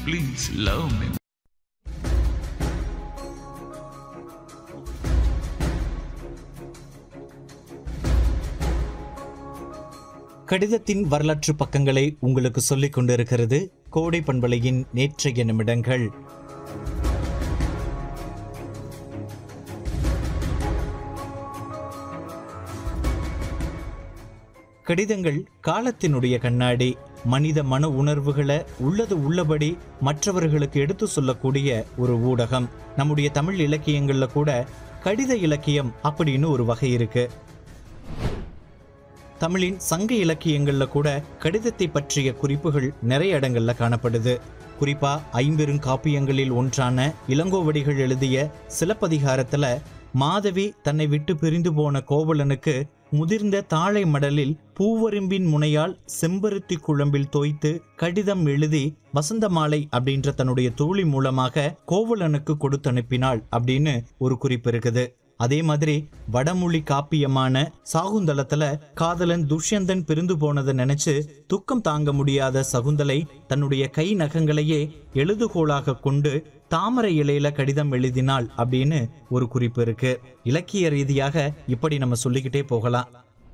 please love me கடிதத்தின் வரலாற்று பக்கங்களை உங்களுக்கு சொல்லிக் கொண்டிருக்கிறது கோடை பண்பலையின் நேற்றைய நிமிடங்கள் கடிதங்கள் காலத்தினுடைய கண்ணாடி மனித மன உணர்வுகளை உள்ளது உள்ளபடி மற்றவர்களுக்கு எடுத்து சொல்லக்கூடிய ஒரு ஊடகம் நம்முடைய தமிழ் இலக்கியங்கள்ல கூட கடித இலக்கியம் அப்படின்னு ஒரு வகை இருக்கு தமிழின் சங்க இலக்கியங்கள்ல கூட கடிதத்தை பற்றிய குறிப்புகள் நிறைய இடங்கள்ல காணப்படுது குறிப்பா ஐம்பெரும் காப்பியங்களில் ஒன்றான இளங்கோவடிகள் எழுதிய சிலப்பதிகாரத்துல மாதவி தன்னை விட்டு பிரிந்து போன கோவலனுக்கு முதிர்ந்த தாழை மடலில் பூவரும்பின் முனையால் செம்பருத்தி குழம்பில் தோய்த்து கடிதம் எழுதி வசந்த மாலை அப்படின்ற தன்னுடைய தோழி மூலமாக கோவலனுக்கு கொடுத்து அனுப்பினாள் அப்படின்னு ஒரு குறிப்பு இருக்குது அதே மாதிரி வடமொழி காப்பியமான சாகுந்தலத்துல காதலன் துஷ்யந்தன் பிரிந்து போனதை நினைச்சு துக்கம் தாங்க முடியாத சகுந்தலை தன்னுடைய கை நகங்களையே எழுதுகோலாக கொண்டு தாமரை இலையில கடிதம் எழுதினாள் அப்படின்னு ஒரு குறிப்பு இருக்கு இலக்கிய ரீதியாக இப்படி நம்ம சொல்லிக்கிட்டே போகலாம்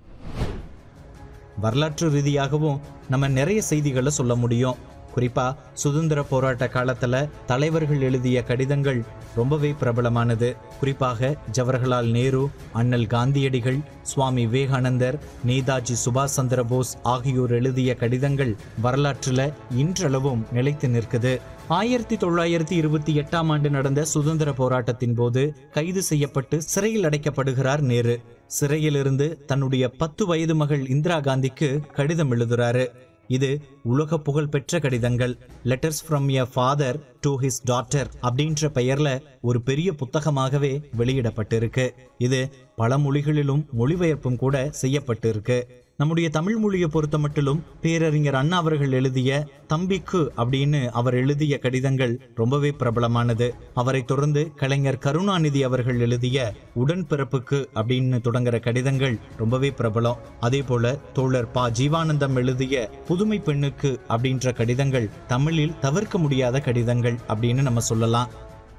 வரலாற்று ரீதியாகவும் நம்ம நிறைய செய்திகளை சொல்ல முடியும் குறிப்பா சுதந்திர போராட்ட காலத்துல தலைவர்கள் எழுதிய கடிதங்கள் ரொம்பவே பிரபலமானது குறிப்பாக ஜவஹர்லால் நேரு அண்ணல் காந்தியடிகள் சுவாமி விவேகானந்தர் நேதாஜி சுபாஷ் சந்திர போஸ் ஆகியோர் எழுதிய கடிதங்கள் வரலாற்றுல இன்றளவும் நிலைத்து நிற்குது ஆயிரத்தி தொள்ளாயிரத்தி இருபத்தி எட்டாம் ஆண்டு நடந்த சுதந்திர போராட்டத்தின் போது கைது செய்யப்பட்டு சிறையில் அடைக்கப்படுகிறார் நேரு சிறையிலிருந்து தன்னுடைய பத்து வயது மகள் இந்திரா காந்திக்கு கடிதம் எழுதுறாரு இது உலக புகழ் பெற்ற கடிதங்கள் letters from a father to his daughter அப்படின்ற பெயர்ல ஒரு பெரிய புத்தகமாகவே வெளியிடப்பட்டிருக்கு இது பல மொழிகளிலும் மொழிபெயர்ப்பும் கூட செய்யப்பட்டிருக்கு நம்முடைய தமிழ் மொழியை பொறுத்த மட்டிலும் பேரறிஞர் அண்ணா அவர்கள் எழுதிய தம்பிக்கு அப்படின்னு அவர் எழுதிய கடிதங்கள் ரொம்பவே பிரபலமானது அவரை தொடர்ந்து கலைஞர் கருணாநிதி அவர்கள் எழுதிய உடன்பிறப்புக்கு அப்படின்னு தொடங்குற கடிதங்கள் ரொம்பவே பிரபலம் அதே போல தோழர் ப ஜீவானந்தம் எழுதிய புதுமை பெண்ணுக்கு அப்படின்ற கடிதங்கள் தமிழில் தவிர்க்க முடியாத கடிதங்கள் அப்படின்னு நம்ம சொல்லலாம்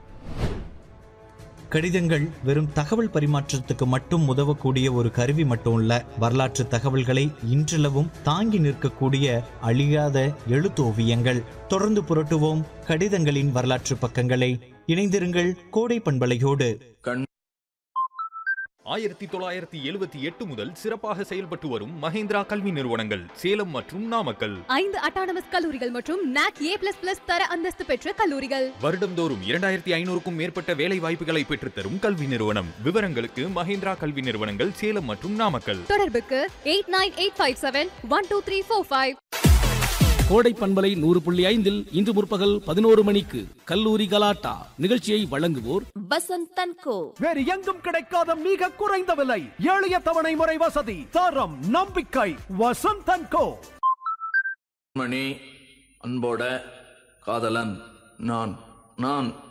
கடிதங்கள் வெறும் தகவல் பரிமாற்றத்துக்கு மட்டும் உதவக்கூடிய ஒரு கருவி மட்டும் இல்ல வரலாற்று தகவல்களை இன்றளவும் தாங்கி நிற்கக்கூடிய அழியாத எழுத்தோவியங்கள் தொடர்ந்து புரட்டுவோம் கடிதங்களின் வரலாற்று பக்கங்களை இணைந்திருங்கள் கோடை பண்பலையோடு ஆயிரத்தி தொள்ளாயிரத்தி எழுபத்தி எட்டு முதல் சிறப்பாக செயல்பட்டு வரும் மஹேந்திரா கல்வி நிறுவனங்கள் சேலம் மற்றும் நாமக்கல் ஐந்து அட்டானமஸ் கல்லூரிகள் மற்றும் நாக் ஏ பிளஸ் பிளஸ் தர அந்தஸ்து பெற்ற கல்லூரிகள் வருடந்தோறும் இரண்டாயிரத்தி ஐநூறுக்கும் மேற்பட்ட வேலை வாய்ப்புகளை பெற்றுத்தரும் கல்வி நிறுவனம் விவரங்களுக்கு மஹேந்திரா கல்வி நிறுவனங்கள் சேலம் மற்றும் நாமக்கல் தொடர்புக்கு eight nine eight five seven one two three four five கோடை பண்பலை நூறு புள்ளி ஐந்தில் இன்று முற்பகல் பதினோரு மணிக்கு கல்லூரி கலாட்டா நிகழ்ச்சியை வழங்குவோர் வசந்த் தன்கோ வேறு எங்கும் கிடைக்காத மிக குறைந்த விலை எளிய தவணை முறை வசதி தரம் நம்பிக்கை வசந்தன் கோ மணி அன்போட காதலன் நான் நான்